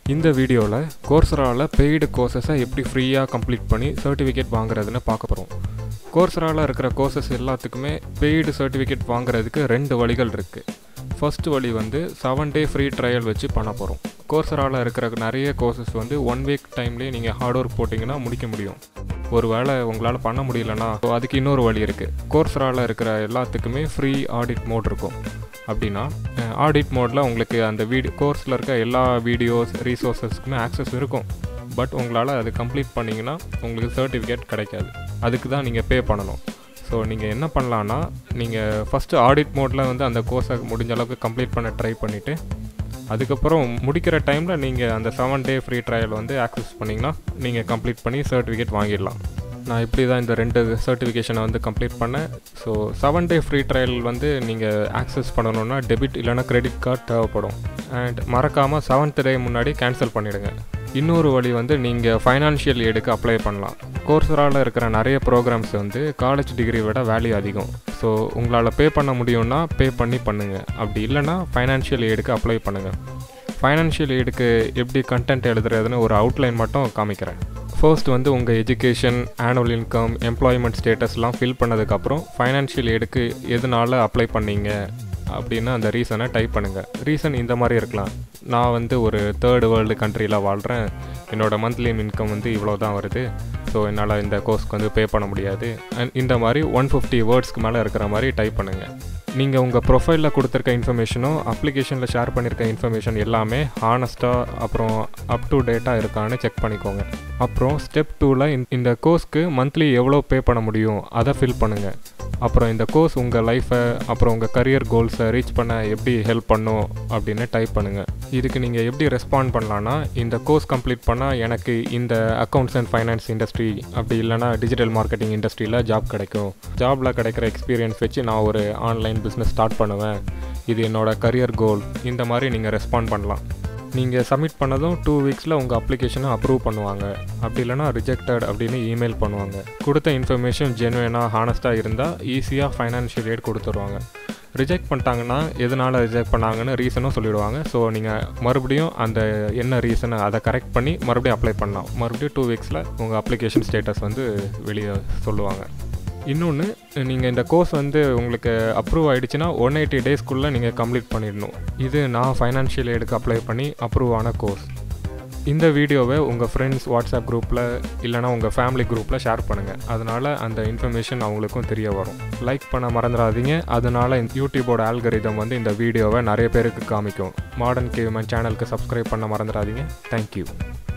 இந்த வீடியோவில் கோர்சராவில் பெய்டு கோர்சஸை எப்படி ஃப்ரீயாக கம்ப்ளீட் பண்ணி சர்டிஃபிகேட் வாங்குறதுன்னு பார்க்க போகிறோம் கோர்சராவில் இருக்கிற கோர்சஸ் எல்லாத்துக்குமே பெய்டு சர்டிஃபிகேட் வாங்குறதுக்கு ரெண்டு வழிகள் இருக்குது ஃபர்ஸ்ட் வழி வந்து செவன் டே ஃப்ரீ ட்ரையல் வச்சு பண்ண போகிறோம் கோர்சராவில் இருக்கிற நிறைய கோர்சஸ் வந்து ஒன் வீக் டைம்லேயே நீங்கள் ஹார்ட் ஒர்க் போட்டிங்கன்னா முடிக்க முடியும் ஒரு வேளை உங்களால் பண்ண முடியலன்னா so அதுக்கு இன்னொரு வழி இருக்குது கோர்சராவில் இருக்கிற எல்லாத்துக்குமே ஃப்ரீ ஆடிட் மோட் இருக்கும் அப்படின்னா ஆடிட் மோடில் உங்களுக்கு அந்த வீடியோ கோர்ஸில் இருக்க எல்லா வீடியோஸ் ரீசோர்ஸஸ்க்குமே ஆக்சஸ் இருக்கும் பட் உங்களால் அது கம்ப்ளீட் பண்ணிங்கன்னா உங்களுக்கு சர்டிஃபிகேட் கிடைக்காது அதுக்கு தான் நீங்கள் பே பண்ணணும் ஸோ நீங்கள் என்ன பண்ணலான்னா நீங்கள் ஃபஸ்ட்டு ஆடிட் மோடில் வந்து அந்த கோர்ஸை முடிஞ்ச அளவுக்கு கம்ப்ளீட் பண்ண ட்ரை பண்ணிவிட்டு அதுக்கப்புறம் முடிக்கிற டைமில் நீங்கள் அந்த செவன் டே ஃப்ரீ ட்ரையல் வந்து ஆக்சஸ் பண்ணிங்கன்னா நீங்கள் கம்ப்ளீட் பண்ணி சர்டிஃபிகேட் வாங்கிடலாம் நான் இப்படி தான் இந்த ரெண்டு சர்டிஃபிகேஷனை வந்து கம்ப்ளீட் பண்ணேன் so seven day free trial வந்து நீங்கள் ஆக்சஸ் பண்ணணுன்னா டெபிட் இல்லைனா கிரெடிட் கார்டு தேவைப்படும் அண்ட் மறக்காமல் செவன்த் டே முன்னாடி கேன்சல் பண்ணிவிடுங்க இன்னொரு வழி வந்து நீங்கள் ஃபைனான்ஷியல் எய்டுக்கு அப்ளை பண்ணலாம் கோர்ஸரால் இருக்கிற நிறைய ப்ரோக்ராம்ஸ் வந்து காலேஜ் டிகிரி விட வேல்யூ அதிகம் ஸோ உங்களால் பே பண்ண முடியும்னா பே பண்ணி பண்ணுங்கள் அப்படி இல்லைன்னா ஃபைனான்ஷியல் எய்டுக்கு அப்ளை பண்ணுங்கள் ஃபைனான்ஷியல் எய்டுக்கு எப்படி கண்டென்ட் எழுதுறதுன்னு ஒரு அவுட்லைன் மட்டும் காமிக்கிறேன் ஃபர்ஸ்ட் வந்து உங்கள் எஜுகேஷன் ஆனுவல் இன்கம் எம்ப்ளாய்மெண்ட் ஸ்டேட்டஸ்லாம் ஃபில் பண்ணதுக்கப்புறம் ஃபைனான்ஷியல் எய்டுக்கு எதனால அப்ளை பண்ணீங்க அப்படின்னு அந்த ரீசனை டைப் பண்ணுங்கள் ரீசன் இந்த மாதிரி இருக்கலாம் நான் வந்து ஒரு தேர்ட் வேர்ல்டு கண்ட்ரியில் வாழ்கிறேன் என்னோடய மந்த்லி இன்கம் வந்து இவ்வளோ தான் வருது ஸோ என்னால் இந்த கோர்ஸ்க்கு வந்து பே பண்ண முடியாது அண்ட் இந்த மாதிரி ஒன் ஃபிஃப்டி வேர்ட்ஸ்க்கு மேலே இருக்கிற மாதிரி டைப் பண்ணுங்கள் நீங்கள் உங்கள் ப்ரொஃபைலில் கொடுத்துருக்க இன்ஃபர்மேஷனும் அப்ளிகேஷனில் ஷேர் பண்ணியிருக்க இன்ஃபர்மேஷன் எல்லாமே ஹானஸ்ட்டாக அப்புறம் அப் டு டேட்டாக இருக்கான்னு செக் பண்ணிக்கோங்க அப்புறம் ஸ்டெப் டூவில் இந்த கோர்ஸ்க்கு மந்த்லி எவ்வளோ பே பண்ண முடியும் அதை ஃபில் பண்ணுங்கள் அப்புறம் இந்த கோர்ஸ் உங்கள் லைஃப்பை அப்புறம் உங்கள் கரியர் கோல்ஸை ரீச் பண்ண எப்படி ஹெல்ப் பண்ணும் அப்படின்னு டைப் பண்ணுங்கள் இதுக்கு நீங்கள் எப்படி ரெஸ்பாண்ட் பண்ணலான்னா இந்த கோர்ஸ் கம்ப்ளீட் பண்ணால் எனக்கு இந்த அக்கௌண்ட்ஸ் அண்ட் ஃபைனான்ஸ் இண்டஸ்ட்ரி அப்படி இல்லைனா டிஜிட்டல் மார்க்கெட்டிங் இண்டஸ்ட்ரியில் ஜாப் கிடைக்கும் ஜாபில் கிடைக்கிற எக்ஸ்பீரியன்ஸ் வச்சு நான் ஒரு ஆன்லைன் பிஸ்னஸ் ஸ்டார்ட் பண்ணுவேன் இது என்னோட கரியர் கோல் இந்த மாதிரி நீங்கள் ரெஸ்பாண்ட் பண்ணலாம் நீங்கள் சப்மிட் பண்ணதும் டூ வீக்ஸில் உங்கள் அப்ளிகேஷனை அப்ரூவ் பண்ணுவாங்க அப்படி இல்லைனா ரிஜெக்டட் அப்படின்னு இமெயில் பண்ணுவாங்க கொடுத்த இன்ஃபர்மேஷன் ஜெனுவனாக ஹானஸ்ட்டாக இருந்தால் ஈஸியாக ஃபைனான்ஷியல் எய்ட் கொடுத்துருவாங்க ரிஜெக்ட் பண்ணிட்டாங்கன்னா எதனால் ரிஜெக்ட் பண்ணாங்கன்னு ரீசனும் சொல்லிடுவாங்க ஸோ நீங்கள் மறுபடியும் அந்த என்ன ரீசனை அதை கரெக்ட் பண்ணி மறுபடியும் அப்ளை பண்ணலாம் மறுபடியும் டூ வீக்ஸில் உங்கள் அப்ளிகேஷன் ஸ்டேட்டஸ் வந்து வெளியே சொல்லுவாங்க இன்னொன்று நீங்கள் இந்த கோர்ஸ் வந்து உங்களுக்கு அப்ரூவ் ஆகிடுச்சுன்னா ஒன் எயிட்டி டேஸ்க்குள்ளே நீங்கள் கம்ப்ளீட் பண்ணிடணும் இது நான் ஃபைனான்ஷியல் எய்டுக்கு அப்ளை பண்ணி அப்ரூவ் ஆன கோர்ஸ் இந்த வீடியோவை உங்கள் ஃப்ரெண்ட்ஸ் வாட்ஸ்அப் குரூப்பில் இல்லைனா உங்கள் ஃபேமிலி குரூப்பில் ஷேர் பண்ணுங்கள் அதனால் அந்த இன்ஃபர்மேஷன் அவங்களுக்கும் தெரிய வரும் லைக் பண்ண மறந்துடாதீங்க அதனால் யூடியூபோட ஆல்கரிதம் வந்து இந்த வீடியோவை நிறைய பேருக்கு காமிக்கும் மாடர்ன் கேவ்மேன் சேனலுக்கு சப்ஸ்கிரைப் பண்ண மறந்துடாதீங்க தேங்க்யூ